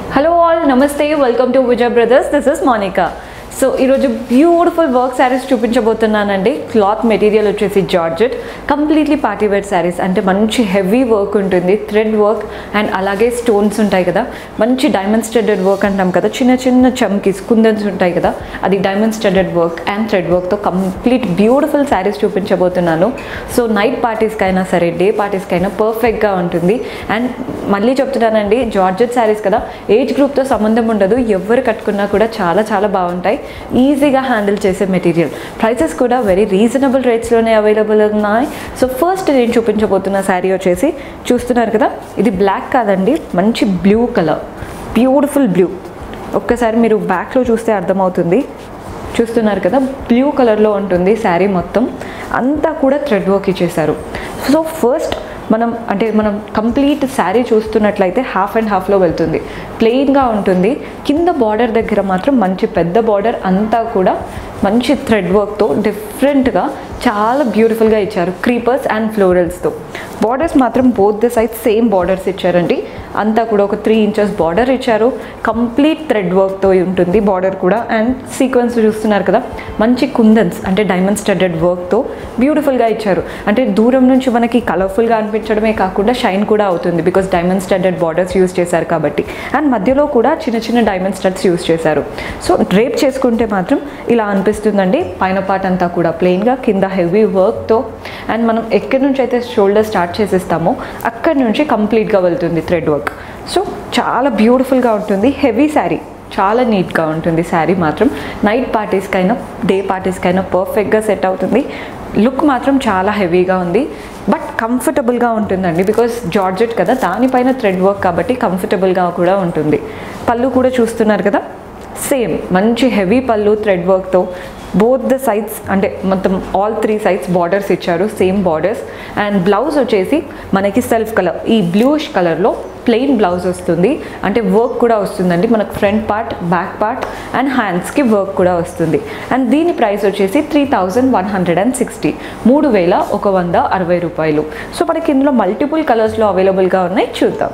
hello all namaste welcome to Vijay brothers this is Monika so ఈరోజు beautiful work sarees చూపించబోతున్నానండి cloth material వచ్చేసి georgette completely party wear sarees అంటే మంచి heavy work ఉంటుంది thread work and అలాగే stones ఉంటాయి కదా మంచి డైమండ్ స్టెడెడ్ వర్క్ అంటాం కదా చిన్న చిన్న చమ్కీస్ కుందన్స్ ఉంటాయి కదా అది diamond studded work and thread వర్క్తో కంప్లీట్ బ్యూటిఫుల్ శారీస్ చూపించబోతున్నాను సో నైట్ పార్టీస్కైనా సరే డే పార్టీస్కైనా పర్ఫెక్ట్గా ఉంటుంది అండ్ మళ్ళీ చెప్తున్నానండి జార్జెట్ శారీస్ కదా ఏజ్ గ్రూప్తో సంబంధం ఉండదు ఎవరు కట్టుకున్నా కూడా చాలా చాలా బాగుంటాయి ఈజీగా హ్యాండిల్ చేసే మెటీరియల్ ప్రైసెస్ కూడా వెరీ రీజనబుల్ రేట్స్లోనే అవైలబుల్ ఉన్నాయి సో ఫస్ట్ నేను చూపించబోతున్న శారీ వచ్చేసి చూస్తున్నారు కదా ఇది బ్లాక్ కాదండి మంచి బ్లూ కలర్ బ్యూటిఫుల్ బ్లూ ఒక్కసారి మీరు బ్యాక్లో చూస్తే అర్థమవుతుంది చూస్తున్నారు కదా బ్లూ కలర్లో ఉంటుంది శారీ మొత్తం అంతా కూడా థ్రెడ్ వర్క్ ఇచ్చేసారు సో ఫస్ట్ మనం అంటే మనం కంప్లీట్ శారీ చూస్తున్నట్లయితే హాఫ్ అండ్ హాఫ్లో వెళ్తుంది ప్లెయిన్గా ఉంటుంది కింద బార్డర్ దగ్గర మాత్రం మంచి పెద్ద బార్డర్ అంతా కూడా మంచి థ్రెడ్ వర్క్తో డిఫరెంట్గా చాలా బ్యూటిఫుల్గా ఇచ్చారు క్రీపర్స్ అండ్ ఫ్లోరల్స్తో బార్డర్స్ మాత్రం both the side same borders ఇచ్చారండి అంతా కూడా ఒక త్రీ ఇంచెస్ బార్డర్ ఇచ్చారు కంప్లీట్ థ్రెడ్ వర్క్తో ఉంటుంది బార్డర్ కూడా అండ్ సీక్వెన్స్ చూస్తున్నారు కదా మంచి కుందన్స్ అంటే డైమండ్ స్టడెడ్ వర్క్తో బ్యూటిఫుల్గా ఇచ్చారు అంటే దూరం నుంచి మనకి కలర్ఫుల్గా అనిపించడమే కాకుండా షైన్ కూడా అవుతుంది because diamond studded borders use చేశారు కాబట్టి అండ్ మధ్యలో కూడా చిన్న చిన్న డైమండ్ స్టడ్స్ యూస్ చేశారు సో డ్రేప్ చేసుకుంటే మాత్రం ఇలా అనిపిస్తుందండి పైన పార్ట్ అంతా కూడా ప్లెయిన్గా కింద హెవీ వర్క్తో అండ్ మనం ఎక్కడి నుంచి అయితే షోల్డర్ స్టార్ట్ చేసేస్తామో అక్కడి నుంచి కంప్లీట్గా వెళ్తుంది థ్రెడ్ వర్క్ సో చాలా బ్యూటిఫుల్గా ఉంటుంది హెవీ శారీ చాలా నీట్గా ఉంటుంది శారీ మాత్రం నైట్ పార్టీస్కైనా డే పార్టీస్కైనా పర్ఫెక్ట్గా సెట్ అవుతుంది లుక్ మాత్రం చాలా హెవీగా ఉంది బట్ కంఫర్టబుల్గా ఉంటుందండి బికాస్ జార్జెట్ కదా దానిపైన థ్రెడ్ వర్క్ కాబట్టి కంఫర్టబుల్గా కూడా ఉంటుంది పళ్ళు కూడా చూస్తున్నారు కదా సేమ్ మంచి హెవీ పళ్ళు థ్రెడ్ వర్క్తో బోత్ ద సైడ్స్ అంటే మొత్తం ఆల్ త్రీ సైడ్స్ బార్డర్స్ ఇచ్చారు సేమ్ బార్డర్స్ అండ్ బ్లౌజ్ వచ్చేసి మనకి సెల్ఫ్ కలర్ ఈ బ్లూష్ కలర్లో ప్లెయిన్ బ్లౌజ్ వస్తుంది అంటే వర్క్ కూడా వస్తుందండి మనకు front part back part and హ్యాండ్స్కి వర్క్ కూడా వస్తుంది అండ్ దీని ప్రైస్ వచ్చేసి three thousand one hundred and sixty మూడు వేల ఒక వంద అరవై రూపాయలు సో మనకి ఇందులో మల్టిపుల్ కలర్స్లో అవైలబుల్గా ఉన్నాయి చూద్దాం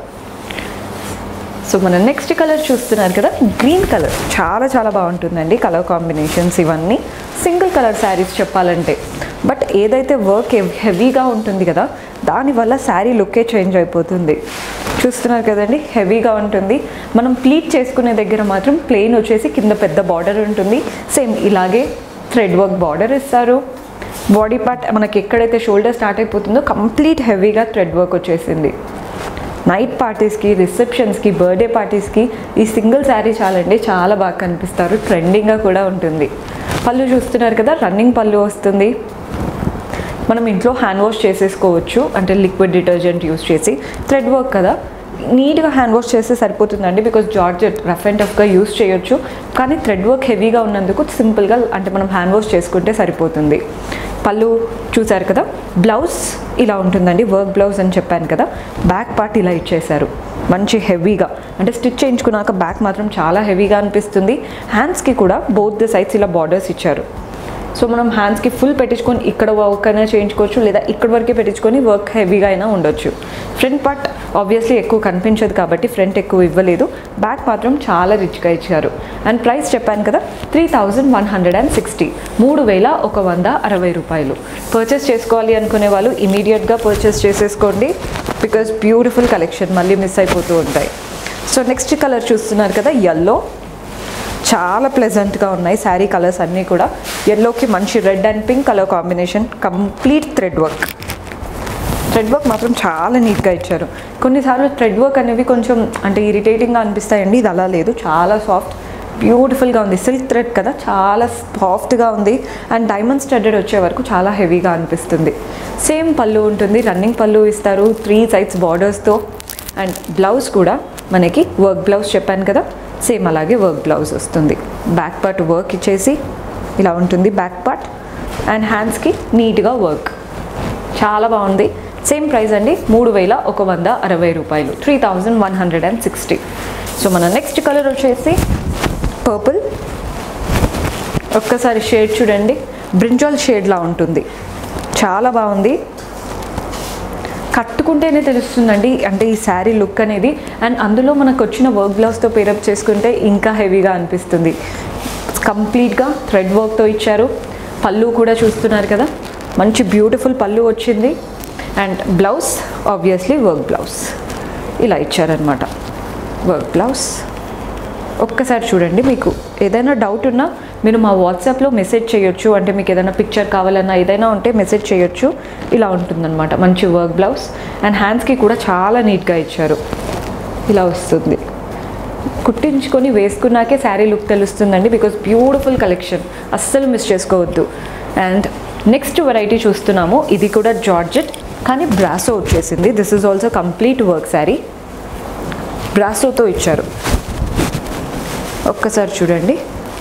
సో మన నెక్స్ట్ కలర్ చూస్తున్నారు కదా గ్రీన్ కలర్ చాలా చాలా బాగుంటుందండి కలర్ కాంబినేషన్స్ ఇవన్నీ సింగిల్ కలర్ శారీస్ చెప్పాలంటే బట్ ఏదైతే వర్క్ హెవీగా ఉంటుంది కదా దానివల్ల శారీ లుక్కే చేంజ్ అయిపోతుంది చూస్తున్నారు కదండి హెవీగా ఉంటుంది మనం ప్లీట్ చేసుకునే దగ్గర మాత్రం ప్లెయిన్ వచ్చేసి కింద పెద్ద బార్డర్ ఉంటుంది సేమ్ ఇలాగే థ్రెడ్ వర్క్ బార్డర్ ఇస్తారు బాడీ పార్ట్ మనకి ఎక్కడైతే షోల్డర్ స్టార్ట్ అయిపోతుందో కంప్లీట్ హెవీగా థ్రెడ్ వర్క్ వచ్చేసింది నైట్ పార్టీస్కి రిసెప్షన్స్కి బర్త్డే పార్టీస్కి ఈ సింగిల్ శారీ చాలండి చాలా బాగా కనిపిస్తారు ట్రెండింగ్గా కూడా ఉంటుంది పళ్ళు చూస్తున్నారు కదా రన్నింగ్ పళ్ళు వస్తుంది మనం ఇంట్లో హ్యాండ్ వాష్ చేసేసుకోవచ్చు అంటే లిక్విడ్ డిటర్జెంట్ యూస్ చేసి థ్రెడ్ వర్క్ కదా నీట్గా హ్యాండ్ వాష్ చేస్తే సరిపోతుందండి బికాజ్ జార్జెట్ రఫ్ అండ్ టఫ్గా యూస్ చేయొచ్చు కానీ థ్రెడ్ వర్క్ హెవీగా ఉన్నందుకు సింపుల్గా అంటే మనం హ్యాండ్ వాష్ చేసుకుంటే సరిపోతుంది పళ్ళు చూసారు కదా బ్లౌజ్ ఇలా ఉంటుందండి వర్క్ బ్లౌజ్ అని చెప్పాను కదా బ్యాక్ పార్ట్ ఇలా ఇచ్చేశారు మంచి హెవీగా అంటే స్టిచ్ చేయించుకున్నాక బ్యాక్ మాత్రం చాలా హెవీగా అనిపిస్తుంది హ్యాండ్స్కి కూడా బోత్ ద సైడ్స్ ఇలా బార్డర్స్ ఇచ్చారు సో మనం హ్యాండ్స్కి ఫుల్ పెట్టించుకొని ఇక్కడ వర్క్ అయినా చేయించుకోవచ్చు లేదా ఇక్కడ వరకే పెట్టించుకొని వర్క్ హెవీగా అయినా ఉండొచ్చు ఫ్రంట్ పార్ట్ ఆబ్వియస్లీ ఎక్కువ కనిపించదు కాబట్టి ఫ్రంట్ ఎక్కువ ఇవ్వలేదు బ్యాక్ మాత్రం చాలా రిచ్గా ఇచ్చారు అండ్ ప్రైస్ చెప్పాను కదా three thousand one hundred and sixty మూడు వేల ఒక వంద అరవై రూపాయలు పర్చేస్ చేసుకోవాలి అనుకునే వాళ్ళు ఇమీడియట్గా పర్చేస్ చేసేసుకోండి బికాజ్ బ్యూటిఫుల్ కలెక్షన్ మళ్ళీ మిస్ అయిపోతూ ఉంటాయి సో నెక్స్ట్ కలర్ చూస్తున్నారు కదా ఎల్లో చాలా ప్లెజెంట్గా ఉన్నాయి శారీ కలర్స్ అన్నీ కూడా ఎల్లోకి మంచి red and pink colour combination complete thread work thread work మాత్రం చాలా నీట్గా ఇచ్చారు కొన్నిసార్లు థ్రెడ్ వర్క్ అనేవి కొంచెం అంటే ఇరిటేటింగ్గా అనిపిస్తాయండి ఇది అలా లేదు చాలా సాఫ్ట్ బ్యూటిఫుల్గా ఉంది సిల్క్ థ్రెడ్ కదా చాలా సాఫ్ట్గా ఉంది అండ్ డైమండ్ స్టడెడ్ వచ్చే వరకు చాలా హెవీగా అనిపిస్తుంది సేమ్ పళ్ళు ఉంటుంది రన్నింగ్ పళ్ళు ఇస్తారు త్రీ సైడ్స్ బార్డర్స్తో అండ్ బ్లౌజ్ కూడా మనకి వర్క్ బ్లౌజ్ చెప్పాను కదా సేమ్ అలాగే వర్క్ బ్లౌజ్ వస్తుంది బ్యాక్ పార్ట్ వర్క్ ఇచ్చేసి ఇలా ఉంటుంది బ్యాక్ పార్ట్ అండ్ హ్యాండ్స్కి నీట్గా వర్క్ చాలా బాగుంది సేమ్ ప్రైస్ అండి మూడు వేల ఒక వంద అరవై రూపాయలు three thousand one hundred and sixty so మన నెక్స్ట్ కలర్ వచ్చేసి పర్పుల్ ఒక్కసారి షేడ్ చూడండి బ్రింజాల్ షేడ్లా ఉంటుంది చాలా బాగుంది కట్టుకుంటేనే తెలుస్తుందండి అంటే ఈ శారీ లుక్ అనేది అండ్ అందులో మనకు వచ్చిన వర్క్ బ్లౌజ్తో పేరప్ చేసుకుంటే ఇంకా హెవీగా అనిపిస్తుంది కంప్లీట్గా థ్రెడ్ వర్క్తో ఇచ్చారు పళ్ళు కూడా చూస్తున్నారు కదా మంచి బ్యూటిఫుల్ పళ్ళు వచ్చింది and blouse obviously work blouse ఇలా ఇచ్చారనమాట వర్క్ బ్లౌజ్ ఒక్కసారి చూడండి మీకు ఏదైనా డౌట్ ఉన్నా మీరు మా వాట్సాప్లో మెసేజ్ చేయొచ్చు అంటే మీకు ఏదైనా పిక్చర్ కావాలన్నా ఏదైనా ఉంటే మెసేజ్ చేయొచ్చు ఇలా ఉంటుందన్నమాట మంచి వర్క్ బ్లౌజ్ అండ్ హ్యాండ్స్కి కూడా చాలా నీట్గా ఇచ్చారు ఇలా వస్తుంది కుట్టించుకొని వేసుకున్నాకే శారీ లుక్ తెలుస్తుందండి బికాస్ బ్యూటిఫుల్ కలెక్షన్ అస్సలు మిస్ చేసుకోవద్దు అండ్ నెక్స్ట్ వెరైటీ చూస్తున్నాము ఇది కూడా జార్జెట్ కానీ బ్రాసో వచ్చేసింది this is also complete work sari బ్రాసోతో ఇచ్చారు ఒక్కసారి చూడండి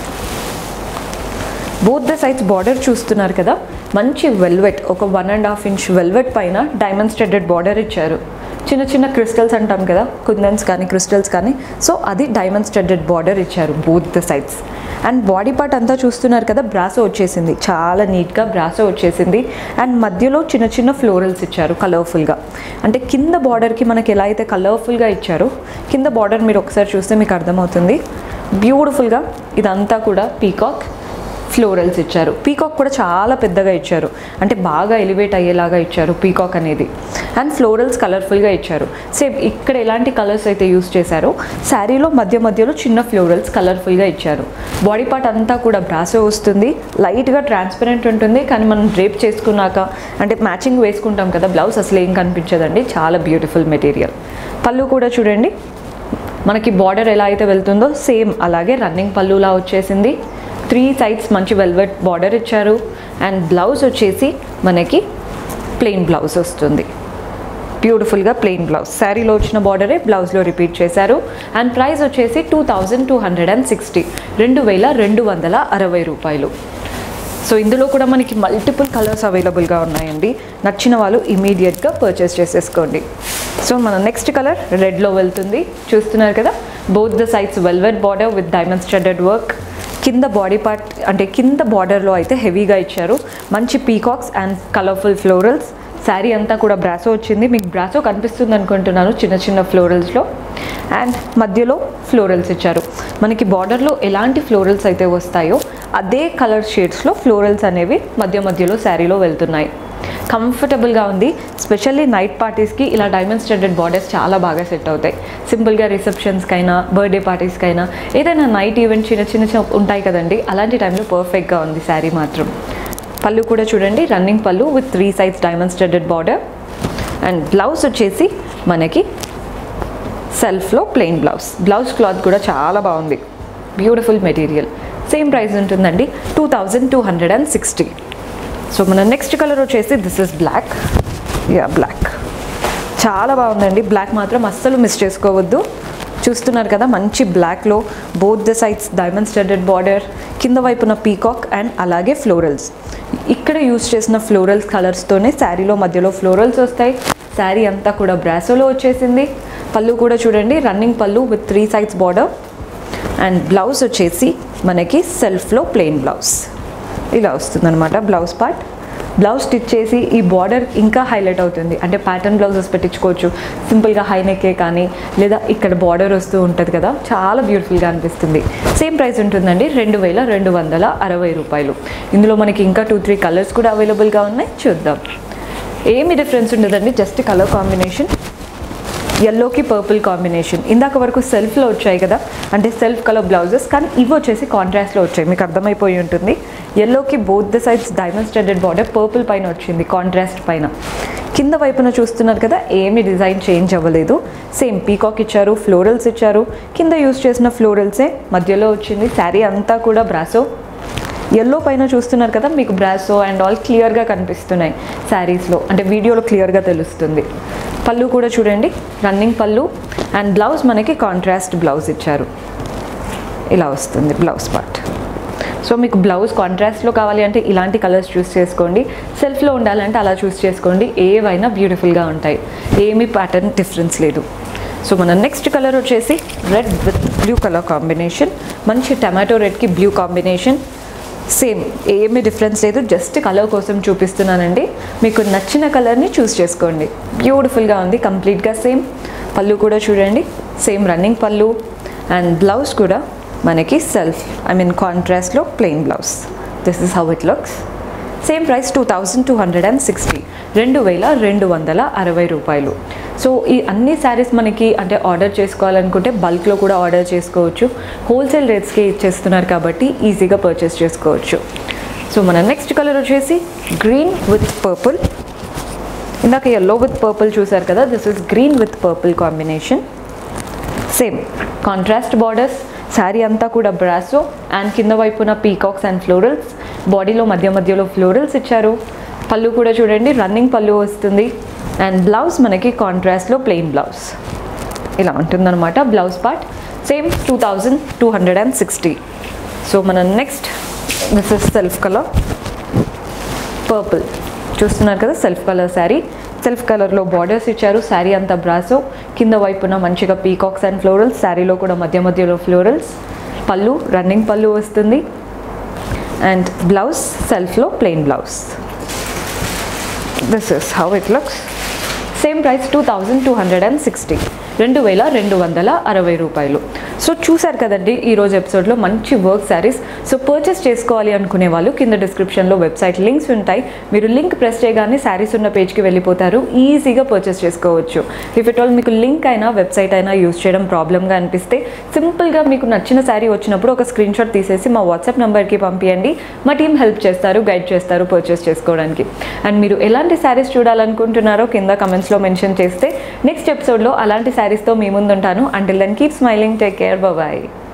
బోత్ ద సైడ్స్ బార్డర్ చూస్తున్నారు కదా మంచి వెల్వెట్ ఒక one and half inch velvet పైన డైమండ్ స్టెడెడ్ బార్డర్ ఇచ్చారు చిన్న చిన్న క్రిస్టల్స్ అంటాం కదా కుందన్స్ కానీ క్రిస్టల్స్ కానీ సో అది డైమండ్ స్టెడెడ్ బార్డర్ ఇచ్చారు both the sides and body part అంతా చూస్తున్నారు కదా బ్రాసో వచ్చేసింది చాలా నీట్గా బ్రాసో వచ్చేసింది అండ్ మధ్యలో చిన్న చిన్న ఫ్లోరల్స్ ఇచ్చారు కలర్ఫుల్గా అంటే కింద బార్డర్కి మనకి ఎలా అయితే కలర్ఫుల్గా ఇచ్చారో కింద బార్డర్ మీరు ఒకసారి చూస్తే మీకు అర్థమవుతుంది బ్యూటిఫుల్గా ఇదంతా కూడా పీకాక్ ఫ్లోరల్స్ ఇచ్చారు పీకాక్ కూడా చాలా పెద్దగా ఇచ్చారు అంటే బాగా ఎలివేట్ అయ్యేలాగా ఇచ్చారు పీకాక్ అనేది అండ్ ఫ్లోరల్స్ కలర్ఫుల్గా ఇచ్చారు సేమ్ ఇక్కడ ఎలాంటి కలర్స్ అయితే యూస్ చేశారో శారీలో మధ్య మధ్యలో చిన్న ఫ్లోరల్స్ కలర్ఫుల్గా ఇచ్చారు బాడీ పార్ట్ అంతా కూడా బ్రాసో వస్తుంది లైట్గా ట్రాన్స్పరెంట్ ఉంటుంది కానీ మనం డ్రేప్ చేసుకున్నాక అంటే మ్యాచింగ్ వేసుకుంటాం కదా బ్లౌజ్ అసలు ఏం కనిపించదండి చాలా బ్యూటిఫుల్ మెటీరియల్ పళ్ళు కూడా చూడండి మనకి బార్డర్ ఎలా అయితే వెళ్తుందో సేమ్ అలాగే రన్నింగ్ పళ్ళులా వచ్చేసింది త్రీ సైడ్స్ మంచి వెల్వెట్ బార్డర్ ఇచ్చారు అండ్ బ్లౌజ్ వచ్చేసి మనకి ప్లెయిన్ బ్లౌజ్ వస్తుంది బ్యూటిఫుల్గా ప్లెయిన్ బ్లౌజ్ శారీలో వచ్చిన బార్డరే బ్లౌజ్లో రిపీట్ చేశారు అండ్ ప్రైస్ వచ్చేసి two thousand two hundred and sixty రెండు వేల రెండు వందల అరవై రూపాయలు సో ఇందులో కూడా మనకి మల్టిపుల్ కలర్స్ అవైలబుల్గా ఉన్నాయండి నచ్చిన వాళ్ళు ఇమీడియట్గా పర్చేస్ చేసేసుకోండి సో మన నెక్స్ట్ కలర్ రెడ్లో వెళ్తుంది చూస్తున్నారు కదా both the sides velvet border with diamond studded work కింద బాడీ పార్ట్ అంటే కింద బార్డర్లో అయితే హెవీగా ఇచ్చారు మంచి peacocks and colourful florals sari అంతా కూడా బ్రాసో వచ్చింది మీకు బ్రాసో కనిపిస్తుంది అనుకుంటున్నాను చిన్న చిన్న ఫ్లోరల్స్లో అండ్ మధ్యలో ఫ్లోరల్స్ ఇచ్చారు మనకి బార్డర్లో ఎలాంటి ఫ్లోరల్స్ అయితే వస్తాయో అదే కలర్ షేడ్స్లో ఫ్లోరల్స్ అనేవి మధ్య మధ్యలో శారీలో వెళ్తున్నాయి కంఫర్టబుల్గా ఉంది స్పెషల్లీ నైట్ పార్టీస్కి ఇలా డైమండ్ స్టెడెడ్ బార్డర్స్ చాలా బాగా సెట్ అవుతాయి సింపుల్గా రిసెప్షన్స్కైనా బర్త్డే పార్టీస్కైనా ఏదైనా నైట్ ఈవెంట్ చిన్న చిన్న చిన్న ఉంటాయి కదండి అలాంటి టైంలో పర్ఫెక్ట్గా ఉంది శారీ మాత్రం పళ్ళు కూడా చూడండి రన్నింగ్ పళ్ళు with three sides diamond studded border and blouse వచ్చేసి మనకి సెల్ఫ్లో ప్లెయిన్ బ్లౌజ్ బ్లౌజ్ క్లాత్ కూడా చాలా బాగుంది బ్యూటిఫుల్ మెటీరియల్ సేమ్ ప్రైస్ ఉంటుందండి two thousand two hundred and sixty so మన నెక్స్ట్ కలర్ వచ్చేసి this is black yeah black చాలా బాగుందండి బ్లాక్ మాత్రం అస్సలు మిస్ చేసుకోవద్దు చూస్తున్నారు కదా మంచి బ్లాక్లో both the sides diamond studded border కింద వైపున పీకాక్ అండ్ అలాగే ఫ్లోరల్స్ ఇక్కడ యూస్ చేసిన ఫ్లోరల్స్ కలర్స్తోనే శారీలో మధ్యలో ఫ్లోరల్స్ వస్తాయి శారీ అంతా కూడా బ్రాసోలో వచ్చేసింది పళ్ళు కూడా చూడండి రన్నింగ్ పళ్ళు with three sides border and blouse వచ్చేసి మనకి సెల్ఫ్లో ప్లెయిన్ బ్లౌజ్ ఇలా వస్తుందన్నమాట బ్లౌజ్ పార్ట్ బ్లౌజ్ స్టిచ్ చేసి ఈ బార్డర్ ఇంకా హైలైట్ అవుతుంది అంటే ప్యాటర్న్ బ్లౌజెస్ పెట్టించుకోవచ్చు సింపుల్గా హై నెక్కే కానీ లేదా ఇక్కడ బార్డర్ వస్తూ ఉంటుంది కదా చాలా బ్యూటిఫుల్గా అనిపిస్తుంది సేమ్ ప్రైస్ ఉంటుందండి రెండు వేల రెండు వందల అరవై రూపాయలు ఇందులో మనకి ఇంకా టూ త్రీ కలర్స్ కూడా అవైలబుల్గా ఉన్నాయి చూద్దాం ఏమి డిఫరెన్స్ ఉండదండి జస్ట్ కలర్ కాంబినేషన్ ఎల్లోకి పర్పుల్ కాంబినేషన్ ఇందాక వరకు సెల్ఫ్లో వచ్చాయి కదా అంటే సెల్ఫ్ కలర్ బ్లౌజెస్ కానీ ఇవి వచ్చేసి కాంట్రాస్ట్లో వచ్చాయి మీకు అర్థమైపోయి ఉంటుంది ఎల్లోకి both the sides diamond studded border purple పైన వచ్చింది కాంట్రాస్ట్ పైన కింద వైపున చూస్తున్నారు కదా ఏమి డిజైన్ చేంజ్ అవ్వలేదు సేమ్ పీకాక్ ఇచ్చారు ఫ్లోరల్స్ ఇచ్చారు కింద యూస్ చేసిన ఫ్లోరల్సే మధ్యలో వచ్చింది శారీ అంతా కూడా బ్రాసో ఎల్లో పైన చూస్తున్నారు కదా మీకు బ్రాసో అండ్ ఆల్ క్లియర్గా కనిపిస్తున్నాయి శారీస్లో అంటే వీడియోలో క్లియర్గా తెలుస్తుంది పళ్ళు కూడా చూడండి రన్నింగ్ పళ్ళు అండ్ బ్లౌజ్ మనకి కాంట్రాస్ట్ బ్లౌజ్ ఇచ్చారు ఇలా వస్తుంది బ్లౌజ్ పార్ట్ సో మీకు బ్లౌజ్ కాంట్రాస్ట్లో కావాలి అంటే ఇలాంటి కలర్స్ చూస్ చేసుకోండి సెల్ఫ్లో ఉండాలంటే అలా చూస్ చేసుకోండి ఏవైనా బ్యూటిఫుల్గా ఉంటాయి ఏమీ ప్యాటర్న్ డిఫరెన్స్ లేదు సో మన నెక్స్ట్ కలర్ వచ్చేసి red with blue colour combination మంచి టమాటో రెడ్కి బ్లూ కాంబినేషన్ సేమ్ ఏమీ డిఫరెన్స్ లేదు జస్ట్ కలర్ కోసం చూపిస్తున్నానండి మీకు నచ్చిన కలర్ని చూస్ చేసుకోండి బ్యూటిఫుల్గా ఉంది కంప్లీట్గా సేమ్ పళ్ళు కూడా చూడండి సేమ్ రన్నింగ్ పళ్ళు అండ్ బ్లౌజ్ కూడా మనకి సెల్ఫ్ ఐ మీన్ కాంట్రాస్ట్లో plain blouse this is how it looks same price two thousand two hundred and sixty రెండు వేల రెండు వందల అరవై రూపాయలు సో ఈ అన్ని శారీస్ మనకి అంటే ఆర్డర్ చేసుకోవాలనుకుంటే బల్క్లో కూడా ఆర్డర్ చేసుకోవచ్చు హోల్సేల్ రేట్స్కి ఇచ్చేస్తున్నారు కాబట్టి ఈజీగా పర్చేస్ చేసుకోవచ్చు సో మన నెక్స్ట్ కలర్ వచ్చేసి గ్రీన్ విత్ పర్పుల్ ఇందాక ఎల్లో విత్ పర్పుల్ చూసారు కదా this is green with purple combination same contrast borders sari అంతా కూడా బ్రాసో అండ్ కింద వైపున పీకాక్స్ అండ్ ఫ్లోరల్స్ బాడీలో మధ్య మధ్యలో ఫ్లోరల్స్ ఇచ్చారు పళ్ళు కూడా చూడండి రన్నింగ్ పళ్ళు వస్తుంది అండ్ బ్లౌజ్ మనకి కాంట్రాస్ట్లో ప్లెయిన్ బ్లౌజ్ ఇలా ఉంటుందన్నమాట blouse part same two thousand two hundred and sixty so మన next this is self colour purple చూస్తున్నారు కదా సెల్ఫ్ కలర్ శారీ సెల్ఫ్ కలర్లో బార్డర్స్ ఇచ్చారు శారీ అంతా బ్రాసో కింద వైపున మంచిగా పీకాక్స్ అండ్ ఫ్లోరల్స్ శారీలో కూడా మధ్య మధ్యలో ఫ్లోరల్స్ పళ్ళు రన్నింగ్ పళ్ళు వస్తుంది అండ్ బ్లౌజ్ సెల్ఫ్లో plain blouse this is how it looks same price two thousand two hundred and sixty రెండు వేల రెండు వందల అరవై రూపాయలు సో చూసారు కదండి ఈరోజు ఎపిసోడ్లో మంచి వర్క్ శారీస్ సో పర్చేస్ చేసుకోవాలి అనుకునే వాళ్ళు కింద డిస్క్రిప్షన్లో వెబ్సైట్ లింక్స్ ఉంటాయి మీరు లింక్ ప్రెస్ చేయగానే శారీస్ ఉన్న పేజ్కి వెళ్ళిపోతారు ఈజీగా పర్చేస్ చేసుకోవచ్చు ఇఫ్ ఇట్ ఆల్ మీకు లింక్ అయినా వెబ్సైట్ అయినా యూస్ చేయడం ప్రాబ్లమ్గా అనిపిస్తే సింపుల్గా మీకు నచ్చిన శారీ వచ్చినప్పుడు ఒక స్క్రీన్ షాట్ తీసేసి మా వాట్సాప్ నెంబర్కి పంపించండి మా టీం హెల్ప్ చేస్తారు గైడ్ చేస్తారు పర్చేస్ చేసుకోవడానికి అండ్ మీరు ఎలాంటి శారీస్ చూడాలనుకుంటున్నారో కింద కమెంట్స్లో మెన్షన్ చేస్తే నెక్స్ట్ ఎపిసోడ్లో అలాంటి శారీస్తో మీ ముందుంటాను until then keep smiling take care bye